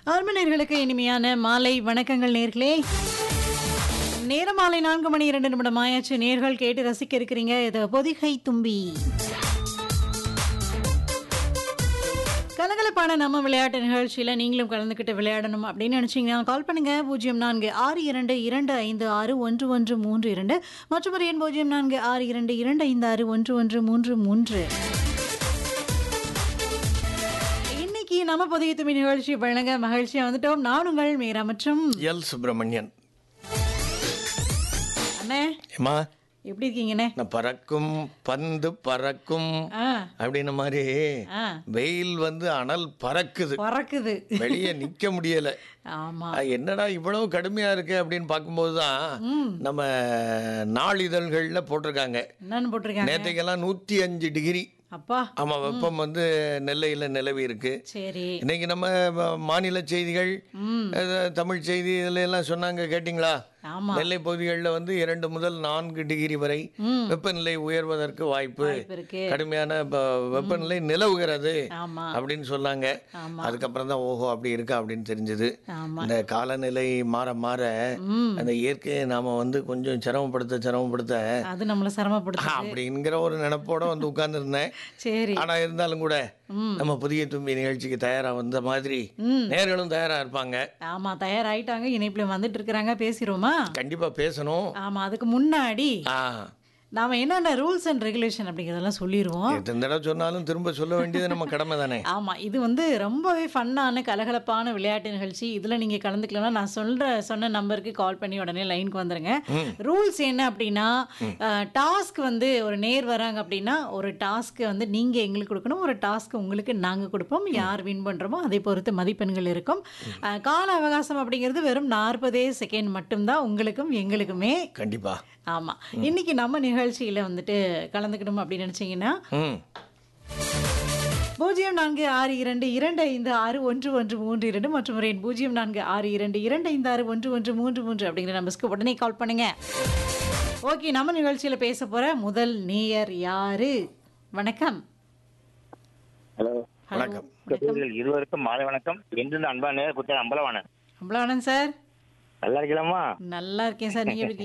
அருமநேர்களுக்கு இனிமையான மாலை வணக்கங்கள் நேர்களே நேரம் மாலை நான்கு மணி இரண்டு நிமிடம் ஆயாச்சு நேர்கள் கேட்டு ரசிக்க இருக்கிறீங்க இது பொதிகை தும்பி கலகலப்பான நம்ம விளையாட்டு நிகழ்ச்சியில் நீங்களும் கலந்துக்கிட்டு விளையாடணும் அப்படின்னு நினச்சிங்கன்னா கால் பண்ணுங்க பூஜ்ஜியம் நான்கு ஆறு இரண்டு இரண்டு ஐந்து ஆறு ஒன்று ஒன்று மூன்று இரண்டு மற்றும் ஒரு எண் பூஜ்ஜியம் நான்கு ஆறு இரண்டு இரண்டு ஐந்து ஆறு ஒன்று ஒன்று மூன்று மூன்று இன்னைக்கு நம்ம புதிய துமி நிகழ்ச்சி வழங்க மகிழ்ச்சியா வந்துட்டோம் நான் உங்கள் மீரா மற்றும் எல் சுப்பிரமணியன் அண்ணே ஏமா எப்படி இருக்கீங்கண்ணே நான் பறக்கும் பந்து பறக்கும் ஆ அப்படின்ன மாதிரி ஆ வெயில் வந்து அனல் பறக்குது பறக்குது வெளியே நிக்க முடியல ஆமா அஹ், என்னடா இவ்வளவு கடுமையா இருக்கு அப்படின்னு பார்க்கும்போது தான் நம்ம நாளிதழ்கள்ல போட்டிருக்காங்க என்னன்னு போட்டிருக்காங்க நேற்றைக்கெல்லாம் நூற்றி அஞ்சு டிகிரி அப்பா ஆமா வெப்பம் வந்து நெல்லையில் நிலவி இருக்கு சரி இன்னைக்கு நம்ம ம- மாநில செய்திகள் ம் அஹ், தமிழ் செய்தி இதுல எல்லாம் சொன்னாங்க கேட்டிங்களா ஆமா நெல்லை பகுதிகளில் வந்து இரண்டு முதல் நான்கு டிகிரி வரை ம் வெப்பநிலை உயர்வதற்கு வாய்ப்பு வாய்ப்பு இருக்கு கடுமையான ப- வெப்பநிலை நிலவுகிறது ஆமா அப்படின்னு சொன்னாங்க ஆமா அதுக்கப்புறம் தான் ஓஹோ அப்படி இருக்கா அப்படின்னு தெரிஞ்சது ஆமா இந்த காலநிலை மாற மாற ம் அந்த இயற்கையை நாம வந்து கொஞ்சம் சிரமப்படுத்த சிரமப்படுத்த அது நம்மள சிரமப்படுத்து அப்படிங்கிற ஒரு நினைப்போட வந்து உட்கார்ந்துருந்தேன் சரி ஆனா இருந்தாலும் கூட ம் நம்ம புதிய தும்பி நிகழ்ச்சிக்கு தயாரா வந்த மாதிரி ம் நேர்களும் தயாரா இருப்பாங்க ஆமா தயாராயிட்டாங்க இணைப்புல வந்துட்டு இருக்கிறாங்க பேசிடுவோமா கண்டிப்பா பேசணும் ஆமா அதுக்கு முன்னாடி ஆ நாம என்னென்ன ரூல்ஸ் அண்ட் ரெகுலேஷன் அப்படிங்கிறதெல்லாம் சொல்லிடுவோம் எத்தனை தடவை சொன்னாலும் திரும்ப சொல்ல வேண்டியது நம்ம கடமை தானே ஆமா இது வந்து ரொம்பவே ஃபன்னான கலகலப்பான விளையாட்டு நிகழ்ச்சி இதுல நீங்க கலந்துக்கலன்னா நான் சொல்ற சொன்ன நம்பருக்கு கால் பண்ணி உடனே லைனுக்கு வந்துருங்க ம். ரூல்ஸ் என்ன அப்படின்னா டாஸ்க் வந்து ஒரு நேர் வராங்க அப்படின்னா ஒரு டாஸ்க் வந்து நீங்க எங்களுக்கு கொடுக்கணும் ஒரு டாஸ்க் உங்களுக்கு நாங்க கொடுப்போம் யார் வின் பண்றோமோ அதை பொறுத்து மதிப்பெண்கள் இருக்கும் அஹ், கால அவகாசம் அப்படிங்கிறது வெறும் நாற்பதே செகண்ட் மட்டும்தான் உங்களுக்கும் எங்களுக்குமே கண்டிப்பா ஆமா இன்னைக்கு நம்ம நிகழ்ச்சியில வந்துட்டு கலந்துக்கணும் அப்படின்னு நினைச்சீங்கன்னா ம் பூஜ்ஜியம் நான்கு ஆறு இரண்டு இரண்டு ஐந்து ஆறு ஒன்று ஒன்று மூன்று இரண்டு மற்றும் ஒரு எண் பூஜ்ஜியம் நான்கு ஆறு இரண்டு இரண்டு ஐந்து ஆறு ஒன்று ஒன்று மூன்று மூன்று அப்படிங்கிற நம்பர்ஸ்க்கு உடனே கால் பண்ணுங்க ஓகே நம்ம நிகழ்ச்சியில பேச போற முதல் நேயர் யாரு வணக்கம் ஹலோ வணக்கம் கல்லூரிகள் இருவருக்கும் மாலை வணக்கம் என்று அன்பான புத்தர் அம்பலவாணன் அம்பலவாணன் சார் நல்லா இருக்கலாமா நல்லா இருக்கேன் சார் நீங்க எப்படி இருக்கீங்க